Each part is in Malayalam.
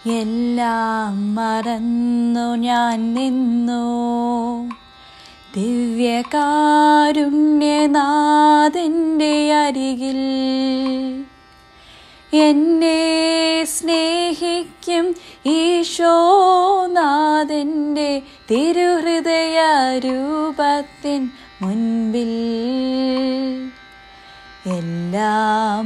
എല്ലാം മറന്നു ഞാൻ നിന്നു ദിവ്യകാരുണ്യനാഥൻ്റെ അരികിൽ എന്നെ സ്നേഹിക്കും ഈശോനാഥൻ്റെ തിരുഹൃദയ രൂപത്തിൻ മുൻപിൽ എല്ലാം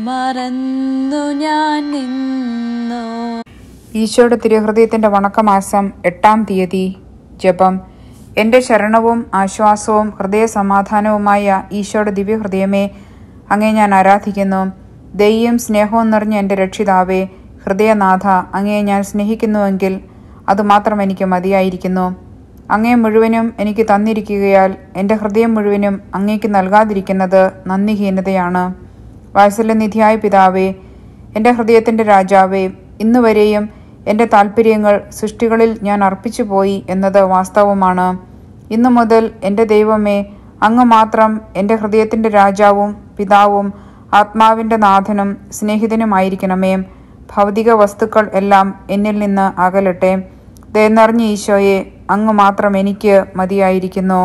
മറന്നു ഞാൻ നിന്നു ഈശോയുടെ തിരുഹൃദയത്തിന്റെ വണക്കമാസം എട്ടാം തീയതി ജപം എന്റെ ശരണവും ആശ്വാസവും ഹൃദയ സമാധാനവുമായ ഈശോയുടെ ദിവ്യഹൃദയമേ അങ്ങേ ഞാൻ ആരാധിക്കുന്നു ദയ്യം സ്നേഹവും നിറഞ്ഞ എൻ്റെ രക്ഷിതാവേ ഹൃദയനാഥ അങ്ങേ ഞാൻ സ്നേഹിക്കുന്നുവെങ്കിൽ അതുമാത്രം എനിക്ക് മതിയായിരിക്കുന്നു അങ്ങേ മുഴുവനും എനിക്ക് തന്നിരിക്കുകയാൽ എൻ്റെ ഹൃദയം മുഴുവനും അങ്ങേക്ക് നൽകാതിരിക്കുന്നത് നന്ദിഹീനതയാണ് വാത്സല്യനിധിയായ പിതാവേ എൻ്റെ ഹൃദയത്തിൻ്റെ രാജാവേ ഇന്നുവരെയും എൻ്റെ താല്പര്യങ്ങൾ സൃഷ്ടികളിൽ ഞാൻ അർപ്പിച്ചു പോയി എന്നത് വാസ്തവമാണ് ഇന്നു മുതൽ എൻ്റെ ദൈവമേ അങ്ങ് മാത്രം എൻ്റെ ഹൃദയത്തിൻ്റെ രാജാവും പിതാവും ആത്മാവിൻ്റെ നാഥനും സ്നേഹിതനുമായിരിക്കണമേ ഭൗതിക വസ്തുക്കൾ എല്ലാം എന്നിൽ നിന്ന് അകലട്ടെ ദയനിറഞ്ഞ ഈശോയെ അങ്ങ് മാത്രം എനിക്ക് മതിയായിരിക്കുന്നു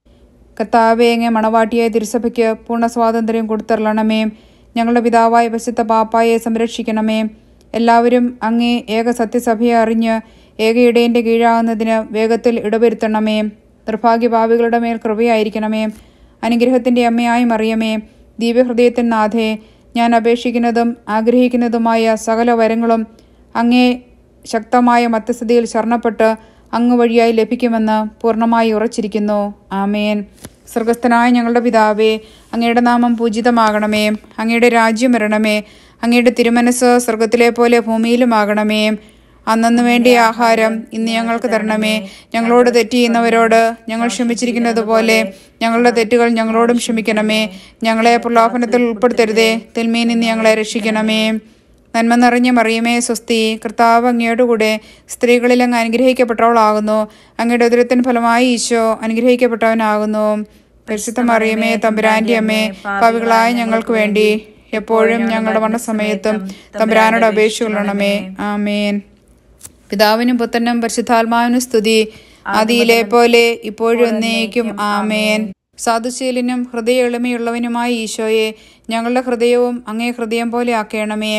കർത്താവെ അങ്ങേ മണവാട്ടിയായ തിരുസഭയ്ക്ക് പൂർണ്ണ സ്വാതന്ത്ര്യം കൊടുത്തരളണമേ ഞങ്ങളുടെ പിതാവായ പശുത്ത പാപ്പായെ സംരക്ഷിക്കണമേ എല്ലാവരും അങ്ങേ ഏക സത്യസഭയെ അറിഞ്ഞ് ഏക ഇടയന്റെ കീഴാകുന്നതിന് വേഗത്തിൽ ഇടവരുത്തണമേ നിർഭാഗ്യഭാവികളുടെ മേൽ കൃപയായിരിക്കണമേ അനുഗ്രഹത്തിന്റെ അമ്മയായി മറിയമേ ദിവ്യഹൃദയത്തിൻ നാഥേ ഞാൻ അപേക്ഷിക്കുന്നതും ആഗ്രഹിക്കുന്നതുമായ സകല വരങ്ങളും അങ്ങേ ശക്തമായ മധ്യസ്ഥതയിൽ ശരണപ്പെട്ട് അങ്ങ് വഴിയായി ലഭിക്കുമെന്ന് പൂർണ്ണമായി ഉറച്ചിരിക്കുന്നു ആമേൻ സ്വർഗസ്ഥനായ ഞങ്ങളുടെ പിതാവേ അങ്ങയുടെ നാമം പൂജിതമാകണമേ അങ്ങയുടെ രാജ്യം വരണമേ അങ്ങയുടെ തിരുമനസ് സ്വർഗത്തിലെ പോലെ ഭൂമിയിലുമാകണമേ അന്നു വേണ്ടിയ ആഹാരം ഇന്ന് ഞങ്ങൾക്ക് തരണമേ ഞങ്ങളോട് തെറ്റ് ചെയ്യുന്നവരോട് ഞങ്ങൾ ക്ഷമിച്ചിരിക്കുന്നത് പോലെ ഞങ്ങളുടെ തെറ്റുകൾ ഞങ്ങളോടും ക്ഷമിക്കണമേ ഞങ്ങളെ പ്രലോഭനത്തിൽ ഉൾപ്പെടുത്തരുതേ തിന്മയിൽ നിന്ന് ഞങ്ങളെ രക്ഷിക്കണമേ നന്മ നിറഞ്ഞ മറിയമേ സ്വസ്തി കർത്താവ് അങ്ങയുടെ കൂടെ സ്ത്രീകളിൽ അങ്ങ് അനുഗ്രഹിക്കപ്പെട്ടവളാകുന്നു അങ്ങയുടെ ഉദരത്തിന് ഫലമായി ഈശോ അനുഗ്രഹിക്കപ്പെട്ടവനാകുന്നു പരിശുദ്ധ മറിയമേ തമ്പുരാന്റെ അമ്മേ പാവികളായ ഞങ്ങൾക്ക് വേണ്ടി എപ്പോഴും ഞങ്ങളുടെ മരണസമയത്തും തമ്പുരാനോട് അപേക്ഷിക്കൊള്ളണമേ ആമേൻ പിതാവിനും പുത്രനും പരിശുദ്ധാത്മാവിനും സ്തുതി ആദിയിലെ പോലെ ഇപ്പോഴും എന്നേക്കും ആമേൻ സാധുശീലനും ഹൃദയ എളിമയുള്ളവനുമായ ഈശോയെ ഞങ്ങളുടെ ഹൃദയവും അങ്ങേ ഹൃദയം പോലെ ആക്കേണമേ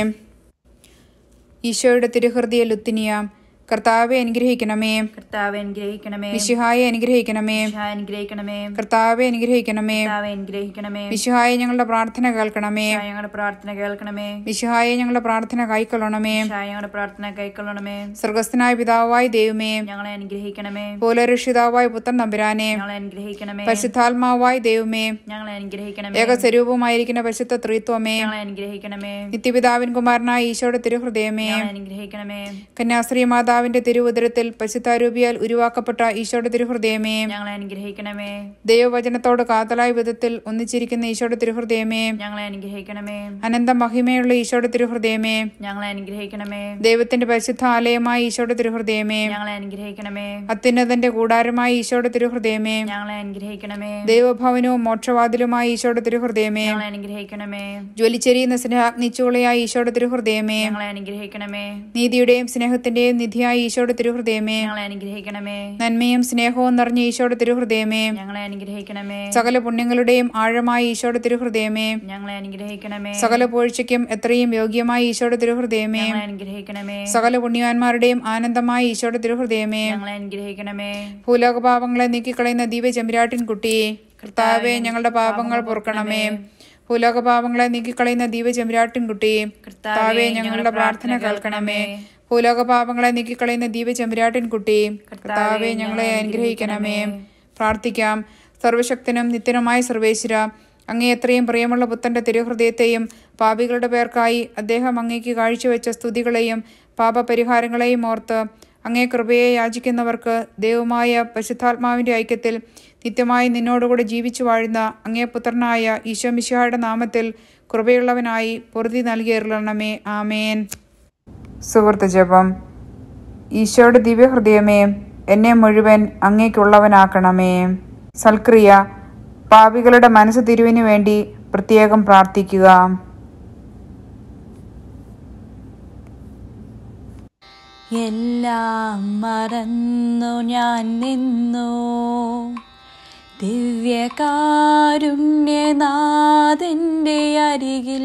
ഈശോയുടെ തിരുഹൃദയ ലുത്തിനിയ കർത്താവെ അനുഗ്രഹിക്കണമേ കർത്താവെ അനുഗ്രഹിക്കണമേ വിശുഹായെ അനുഗ്രഹിക്കണമേ വിശുഹായെ അനുഗ്രഹിക്കണമേ കർത്താവെ അനുഗ്രഹിക്കണമേ കർത്താവെ അനുഗ്രഹിക്കണമേ വിശുഹായെ ഞങ്ങളുടെ പ്രാർത്ഥന കേൾക്കണമേ വിശുഹായ ഞങ്ങളുടെ പ്രാർത്ഥന കേൾക്കണമേ വിശുഹായെ ഞങ്ങളുടെ പ്രാർത്ഥന കൈക്കൊള്ളണമേ വിശുഹായ ഞങ്ങളുടെ പ്രാർത്ഥന കൈക്കൊള്ളണമേ സ്വർഗസ്ഥനായ പിതാവായ ദൈവമേ ഞങ്ങളെ അനുഗ്രഹിക്കണമേ പോലരക്ഷിതാവായ പുത്രൻ തമ്പുരാനെ ഞങ്ങളെ അനുഗ്രഹിക്കണമേ പരിശുദ്ധാത്മാവായ ദൈവമേ ഞങ്ങളെ അനുഗ്രഹിക്കണമേ ഏകസ്വരൂപമായിരിക്കുന്ന പരിശുദ്ധ ത്രിത്വമേ ഞങ്ങളെ അനുഗ്രഹിക്കണമേ നിത്യപിതാവിൻ കുമാരനായ ഈശോയുടെ തിരുഹൃദയമേ ഞങ്ങളെ അനുഗ്രഹിക്കണമേ കന്യാശ്രീ മാതാവിന്റെ തിരുവുദരത്തിൽ പരിശുദ്ധാരൂപിയാൽ ഉരുവാക്കപ്പെട്ട ഈശോയുടെ തിരുഹൃദയമേ ഞങ്ങളെ അനുഗ്രഹിക്കണമേ ദൈവവചനത്തോട് കാതലായ വിധത്തിൽ ഒന്നിച്ചിരിക്കുന്ന ഈശോയുടെ തിരുഹൃദയമേ ഞങ്ങളെ അനുഗ്രഹിക്കണമേ അനന്ത മഹിമയുള്ള ഈശോയുടെ തിരുഹൃദയമേ ഞങ്ങളെ അനുഗ്രഹിക്കണമേ ദൈവത്തിന്റെ പരിശുദ്ധ ആലയമായ ഈശോയുടെ തിരുഹൃദയമേ ഞങ്ങളെ അനുഗ്രഹിക്കണമേ അത്യുന്നതന്റെ കൂടാരമായ ഈശോയുടെ തിരുഹൃദയമേ ഞങ്ങളെ അനുഗ്രഹിക്കണമേ ദൈവഭവനവും മോക്ഷവാതിലുമായ ഈശോയുടെ തിരുഹൃദയമേ ഞങ്ങളെ അനുഗ്രഹിക്കണമേ ജ്വലിച്ചെരിയുന്ന സ്നേഹാഗ്നിച്ചുളയായ ഈശോയുടെ തിരുഹൃദയമേ ഞങ്ങളെ അനുഗ്രഹിക്കണമേ നീതിയുടെയും സ്നേഹത്തിന്റെയും നിധിയായ ഈശോയുടെ തിരുഹൃദയമേ ഞങ്ങളെ അനുഗ്രഹിക്കണമേ നന്മയും സ്നേഹവും നിറഞ്ഞ ഈശോയുടെ തിരുഹൃദയമേ ഞങ്ങളെ അനുഗ്രഹിക്കണമേ സകല പുണ്യങ്ങളുടെയും ആഴമായ ഈശോയുടെ തിരുഹൃദയമേ ഞങ്ങളെ അനുഗ്രഹിക്കണമേ സകല പൂഴ്ചയ്ക്കും എത്രയും യോഗ്യമായ ഈശോയുടെ തിരുഹൃദയമേ ഞങ്ങളെ അനുഗ്രഹിക്കണമേ സകല പുണ്യവാന്മാരുടെയും ആനന്ദമായ ഈശോയുടെ തിരുഹൃദയമേ ഞങ്ങളെ അനുഗ്രഹിക്കണമേ ഭൂലോകപാപങ്ങളെ നീക്കിക്കളയുന്ന ദിവ്യ ചെമ്പുരാട്ടിൻ കുട്ടി കർത്താവെ ഞങ്ങളുടെ പാപങ്ങൾ പൊറുക്കണമേ ഭൂലോകപാപങ്ങളെ നീക്കിക്കളയുന്ന ദിവ്യ ചെമ്പുരാട്ടിൻ കുട്ടി കർത്താവെ ഞങ്ങളുടെ പ്രാർത്ഥന കേൾക്കണമേ ഭൂലോകപാപങ്ങളെ നീക്കിക്കളയുന്ന ദിവ്യ ചെമ്പുരാട്ടിൻ കുട്ടി കർത്താവെ ഞങ്ങളെ അനുഗ്രഹിക്കണമേ പ്രാർത്ഥിക്കാം സർവശക്തനും നിത്യനുമായ സർവേശ്വര അങ്ങേ എത്രയും പ്രിയമുള്ള പുത്തന്റെ തിരുഹൃദയത്തെയും പാപികളുടെ പേർക്കായി അദ്ദേഹം അങ്ങേക്ക് കാഴ്ചവെച്ച സ്തുതികളെയും പാപപരിഹാരങ്ങളെയും ഓർത്ത് അങ്ങേ കൃപയെ യാചിക്കുന്നവർക്ക് ദൈവമായ പരിശുദ്ധാത്മാവിന്റെ ഐക്യത്തിൽ നിത്യമായി നിന്നോടുകൂടെ ജീവിച്ചു വാഴുന്ന അങ്ങേ പുത്രനായ ഈശോ മിശിഹായുടെ നാമത്തിൽ കൃപയുള്ളവനായി പൊറുതി നൽകിയരുളണമേ ആമേൻ സുഹൃത്ത് ജപം ഈശോയുടെ ദിവ്യഹൃദയമേ എന്നെ മുഴുവൻ അങ്ങേക്കുള്ളവനാക്കണമേ സൽക്രിയ പാപികളുടെ മനസ്സ് തിരുവിനു വേണ്ടി പ്രത്യേകം പ്രാർത്ഥിക്കുക എല്ലാം മറന്നു ഞാൻ നിന്നു ദിവ്യകാരുണ്യനാഥൻ്റെ അരികിൽ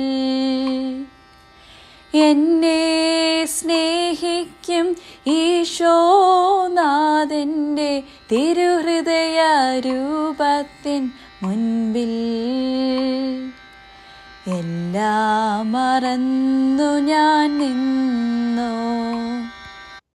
എന്നെ സ്നേഹിക്കും ഈശോനാഥൻ്റെ തിരുഹൃദയ രൂപത്തിൻ മുൻപിൽ എല്ലാം മറന്നു ഞാൻ നിന്നു